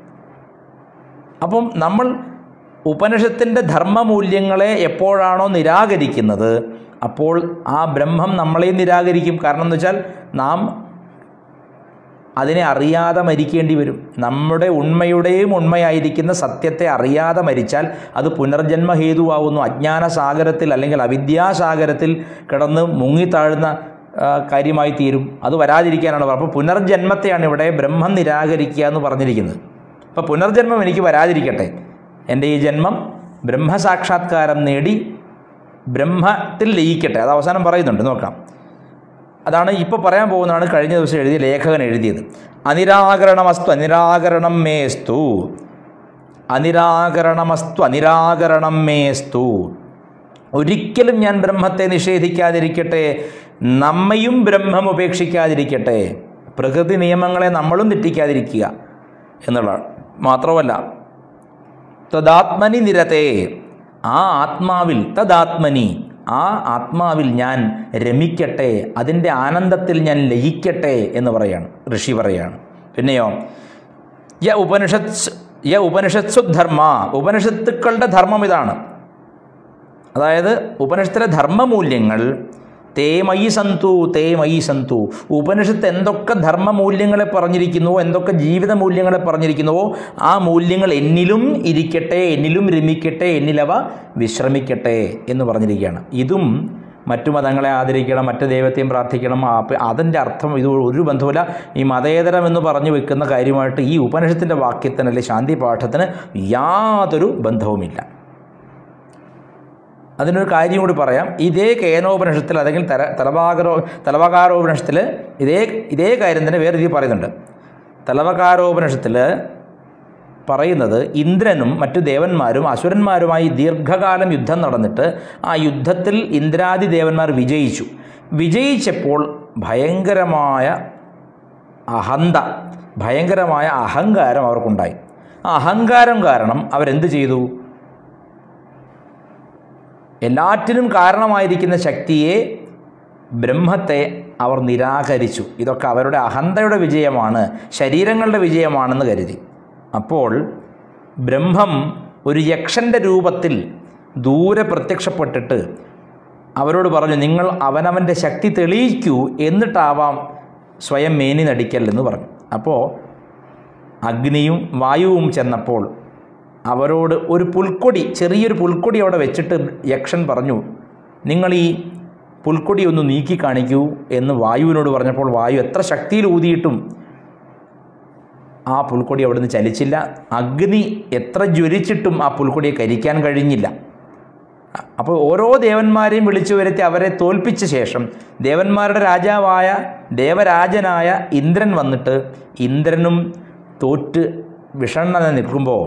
അപ്പം നമ്മൾ ഉപനിഷത്തിൻ്റെ ധർമ്മമൂല്യങ്ങളെ എപ്പോഴാണോ നിരാകരിക്കുന്നത് അപ്പോൾ ആ ബ്രഹ്മം നമ്മളെയും നിരാകരിക്കും കാരണം എന്ന് വെച്ചാൽ നാം അതിനെ അറിയാതെ മരിക്കേണ്ടി വരും നമ്മുടെ ഉണ്മയുടെയും ഉണ്മയായിരിക്കുന്ന സത്യത്തെ അറിയാതെ മരിച്ചാൽ അത് പുനർജന്മ ഹേതുവാകുന്നു അജ്ഞാന സാഗരത്തിൽ അല്ലെങ്കിൽ അവിദ്യാസാഗരത്തിൽ കിടന്ന് മുങ്ങിത്താഴുന്ന ആ, കാര്യമായി തീരും അത് വരാതിരിക്കാനാണ് പറഞ്ഞത് അപ്പോൾ പുനർജന്മത്തെയാണ് ഇവിടെ ബ്രഹ്മം നിരാകരിക്കുക എന്ന് പറഞ്ഞിരിക്കുന്നത് അപ്പോൾ പുനർജന്മം എനിക്ക് വരാതിരിക്കട്ടെ എൻ്റെ ഈ ജന്മം ബ്രഹ്മസാക്ഷാത്കാരം നേടി ബ്രഹ്മത്തിൽ ലയിക്കട്ടെ അത് അവസാനം പറയുന്നുണ്ട് നോക്കാം അതാണ് ഇപ്പോൾ പറയാൻ പോകുന്നതാണ് കഴിഞ്ഞ ദിവസം എഴുതിയ ലേഖകൻ എഴുതിയത് അനിരാകരണമസ്തു അനിരാകരണം മേസ്തു അനിരാകരണമസ്തു അനിരാകരണം മേസ്തു ഒരിക്കലും ഞാൻ ബ്രഹ്മത്തെ നിഷേധിക്കാതിരിക്കട്ടെ നമ്മയും ബ്രഹ്മം ഉപേക്ഷിക്കാതിരിക്കട്ടെ പ്രകൃതി നിയമങ്ങളെ നമ്മളും തെറ്റിക്കാതിരിക്കുക എന്നുള്ളതാണ് മാത്രമല്ല തദാത്മനി നിരതേ ആ ആത്മാവിൽ തദാത്മനി ആ ആത്മാവിൽ ഞാൻ രമിക്കട്ടെ അതിൻ്റെ ആനന്ദത്തിൽ ഞാൻ ലയിക്കട്ടെ എന്ന് പറയാണ് ഋഷി പറയാണ് പിന്നെയോ യ ഉപനിഷത്സ് യ ഉപനിഷത്സു ധർമ്മ ഉപനിഷത്തുക്കളുടെ ധർമ്മം ഇതാണ് അതായത് ഉപനിഷത്തിലെ ധർമ്മമൂല്യങ്ങൾ തേ മയി സന്തു തേ മയി സന്തു ഉപനിഷത്ത് എന്തൊക്കെ ധർമ്മമൂല്യങ്ങളെ പറഞ്ഞിരിക്കുന്നുവോ എന്തൊക്കെ ജീവിത മൂല്യങ്ങളെ പറഞ്ഞിരിക്കുന്നുവോ ആ മൂല്യങ്ങൾ എന്നിലും ഇരിക്കട്ടെ എന്നിലും രമിക്കട്ടെ എന്നിലവ വിശ്രമിക്കട്ടെ എന്ന് പറഞ്ഞിരിക്കുകയാണ് ഇതും മറ്റു മതങ്ങളെ ആദരിക്കണം മറ്റു ദൈവത്തെയും പ്രാർത്ഥിക്കണം ആ, അപ്പ- അതിൻ്റെ അർത്ഥം ഇത് ഒരു ബന്ധവുമില്ല ഈ മതേതരം എന്ന് പറഞ്ഞു വെക്കുന്ന കാര്യമായിട്ട് ഈ ഉപനിഷത്തിൻ്റെ വാക്യത്തിന് അല്ലെങ്കിൽ ശാന്തി പാഠത്തിന് യാതൊരു ബന്ധവുമില്ല അതിനൊരു കാര്യം കൂടി പറയാം ഇതേ കേനോപനിഷത്തിൽ അല്ലെങ്കിൽ തല തലവാകരോ തലവകാരോപനിഷത്തിൽ ഇതേ ഇതേ കാര്യം തന്നെ വേറെ രീതിയിൽ പറയുന്നുണ്ട് തലവകാരോപനിഷത്തിൽ പറയുന്നത് ഇന്ദ്രനും മറ്റു ദേവന്മാരും അസുരന്മാരുമായി ദീർഘകാലം യുദ്ധം നടന്നിട്ട് ആ യുദ്ധത്തിൽ ഇന്ദ്രാദി ദേവന്മാർ വിജയിച്ചു വിജയിച്ചപ്പോൾ ഭയങ്കരമായ അഹന്ത ഭയങ്കരമായ അഹങ്കാരം അവർക്കുണ്ടായി ആ അഹങ്കാരം കാരണം അവരെന്ത് ചെയ്തു എല്ലാറ്റിനും കാരണമായിരിക്കുന്ന ശക്തിയെ ബ്രഹ്മത്തെ അവർ നിരാകരിച്ചു ഇതൊക്കെ അവരുടെ അഹന്തയുടെ വിജയമാണ് ശരീരങ്ങളുടെ വിജയമാണെന്ന് കരുതി അപ്പോൾ ബ്രഹ്മം ഒരു യക്ഷൻ്റെ രൂപത്തിൽ ദൂരെ പ്രത്യക്ഷപ്പെട്ടിട്ട് അവരോട് പറഞ്ഞു നിങ്ങൾ അവനവൻ്റെ ശക്തി തെളിയിക്കൂ എന്നിട്ടാവാം സ്വയം മേനി നടിക്കൽ എന്ന് പറഞ്ഞു അപ്പോൾ അഗ്നിയും വായുവും ചെന്നപ്പോൾ അവരോട് ഒരു പുൽക്കൊടി ചെറിയൊരു പുൽക്കൊടി അവിടെ വെച്ചിട്ട് യക്ഷൻ പറഞ്ഞു നിങ്ങൾ ഈ പുൽക്കൊടി ഒന്ന് നീക്കി കാണിക്കൂ എന്ന് വായുവിനോട് പറഞ്ഞപ്പോൾ വായു എത്ര ശക്തിയിൽ ഊതിയിട്ടും ആ പുൽക്കൊടി അവിടുന്ന് ചലിച്ചില്ല അഗ്നി എത്ര ജ്വലിച്ചിട്ടും ആ പുൽക്കൊടിയെ കരിക്കാൻ കഴിഞ്ഞില്ല അപ്പോൾ ഓരോ ദേവന്മാരെയും വിളിച്ചു വരുത്തി അവരെ തോൽപ്പിച്ച ശേഷം ദേവന്മാരുടെ രാജാവായ ദേവരാജനായ ഇന്ദ്രൻ വന്നിട്ട് ഇന്ദ്രനും തോറ്റ് വിഷണ്ണനെ നിൽക്കുമ്പോൾ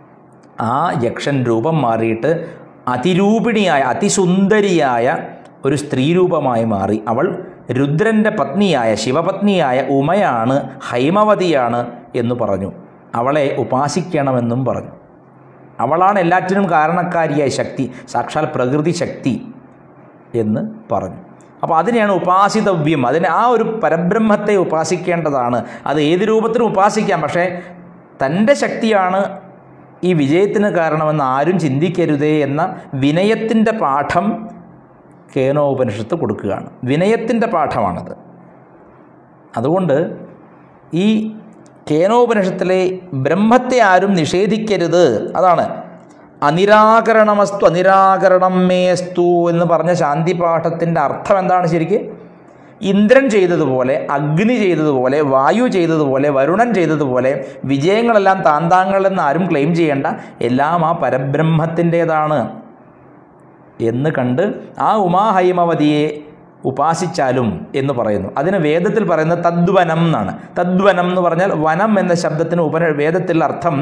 ആ യക്ഷൻ രൂപം മാറിയിട്ട് അതിരൂപിണിയായ അതിസുന്ദരിയായ ഒരു സ്ത്രീരൂപമായി മാറി അവൾ രുദ്രൻ്റെ പത്നിയായ ശിവപത്നിയായ ഉമയാണ് ഹൈമവതിയാണ് എന്ന് പറഞ്ഞു അവളെ ഉപാസിക്കണമെന്നും പറഞ്ഞു അവളാണ് എല്ലാറ്റിനും കാരണക്കാരിയായ ശക്തി സാക്ഷാൽ പ്രകൃതി ശക്തി എന്ന് പറഞ്ഞു അപ്പോൾ അതിനെയാണ് ഉപാസിതവ്യം അതിന് ആ ഒരു പരബ്രഹ്മത്തെ ഉപാസിക്കേണ്ടതാണ് അത് ഏത് രൂപത്തിലും ഉപാസിക്കാം പക്ഷേ തൻ്റെ ശക്തിയാണ് ഈ വിജയത്തിന് കാരണമെന്ന് ആരും ചിന്തിക്കരുതേ എന്ന വിനയത്തിൻ്റെ പാഠം കേനോപനിഷത്ത് കൊടുക്കുകയാണ് വിനയത്തിൻ്റെ പാഠമാണത് അതുകൊണ്ട് ഈ കേനോപനിഷത്തിലെ ബ്രഹ്മത്തെ ആരും നിഷേധിക്കരുത് അതാണ് അനിരാകരണമസ്തു അനിരാകരണം മേസ്തു എന്ന് പറഞ്ഞ ശാന്തിപാഠത്തിൻ്റെ അർത്ഥം എന്താണ് ശരിക്ക് ഇന്ദ്രൻ ചെയ്തതുപോലെ അഗ്നി ചെയ്തതുപോലെ വായു ചെയ്തതുപോലെ വരുണൻ ചെയ്തതുപോലെ വിജയങ്ങളെല്ലാം താന്താങ്ങളെന്ന് ആരും ക്ലെയിം ചെയ്യേണ്ട എല്ലാം ആ പരബ്രഹ്മത്തിൻ്റേതാണ് എന്ന് കണ്ട് ആ ഉമാഹൈമവതിയെ ഉപാസിച്ചാലും എന്ന് പറയുന്നു അതിന് വേദത്തിൽ പറയുന്നത് തദ്വനം എന്നാണ് തദ്വനം എന്ന് പറഞ്ഞാൽ വനം എന്ന ശബ്ദത്തിന് ഉപന വേദത്തിൽ അർത്ഥം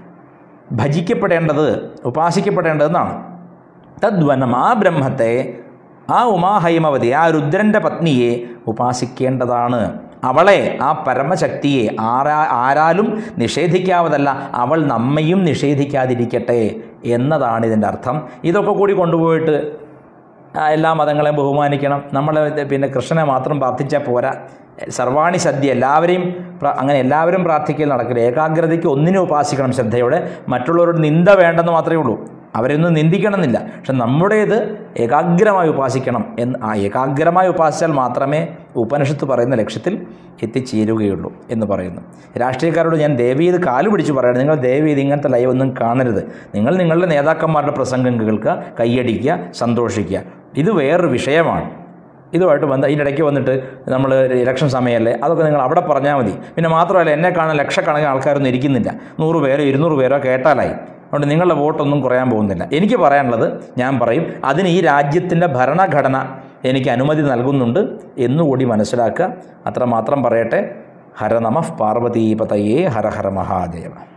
ഭജിക്കപ്പെടേണ്ടത് ഉപാസിക്കപ്പെടേണ്ടതെന്നാണ് തദ്വനം ആ ബ്രഹ്മത്തെ ആ ഉമാഹൈമവതി ആ രുദ്രൻ്റെ പത്നിയെ ഉപാസിക്കേണ്ടതാണ് അവളെ ആ പരമശക്തിയെ ആരാ ആരാലും നിഷേധിക്കാവതല്ല അവൾ നമ്മയും നിഷേധിക്കാതിരിക്കട്ടെ എന്നതാണ് ഇതിൻ്റെ അർത്ഥം ഇതൊക്കെ കൂടി കൊണ്ടുപോയിട്ട് ആ, എല്ലാ മതങ്ങളെയും ബഹുമാനിക്കണം നമ്മൾ പിന്നെ കൃഷ്ണനെ മാത്രം പ്രാർത്ഥിച്ചാൽ പോരാ സർവാണി സദ്യ എല്ലാവരെയും പ്ര- അങ്ങനെ എല്ലാവരും പ്രാർത്ഥിക്കൽ നടക്കില്ല ഏകാഗ്രതയ്ക്ക് ഒന്നിനെ ഉപാസിക്കണം ശ്രദ്ധയോടെ മറ്റുള്ളവരോട് നിന്ദ വേണ്ടെന്ന് മാത്രമേ ഉള്ളൂ അവരൊന്നും നിന്ദിക്കണമെന്നില്ല പക്ഷെ നമ്മുടേത് ഏകാഗ്രമായി ഉപാസിക്കണം എന്ന് ആ ഏകാഗ്രമായി ഉപാസിച്ചാൽ മാത്രമേ ഉപനിഷത്ത് പറയുന്ന ലക്ഷ്യത്തിൽ എത്തിച്ചേരുകയുള്ളൂ എന്ന് പറയുന്നു രാഷ്ട്രീയക്കാരോട് ഞാൻ ദയവീത് കാല് പിടിച്ച് പറയണം നിങ്ങൾ ദയവീത് ഇങ്ങനത്തെ ലൈവ് ഒന്നും കാണരുത് നിങ്ങൾ നിങ്ങളുടെ നേതാക്കന്മാരുടെ പ്രസംഗം കേൾക്കുക കൈയടിക്കുക സന്തോഷിക്കുക ഇത് വേറൊരു വിഷയമാണ് ഇതുമായിട്ട് ബന്ധം ഇതിനിടയ്ക്ക് വന്നിട്ട് നമ്മൾ ഇലക്ഷൻ സമയമല്ലേ അതൊക്കെ നിങ്ങൾ അവിടെ പറഞ്ഞാൽ മതി പിന്നെ മാത്രമല്ല എന്നെ കാണാൻ ലക്ഷക്കണക്കിന് ആൾക്കാരൊന്നും ഇരിക്കുന്നില്ല നൂറ് പേരോ ഇരുന്നൂറ് പേരോ കേട്ടാലായി അതുകൊണ്ട് നിങ്ങളുടെ വോട്ടൊന്നും കുറയാൻ പോകുന്നില്ല എനിക്ക് പറയാനുള്ളത് ഞാൻ പറയും അതിന് ഈ രാജ്യത്തിൻ്റെ ഭരണഘടന എനിക്ക് അനുമതി നൽകുന്നുണ്ട് എന്നുകൂടി മനസ്സിലാക്കുക അത്രമാത്രം പറയട്ടെ ഹര നമഃ പാർവതീപതയേ ഹര ഹര മഹാദേവ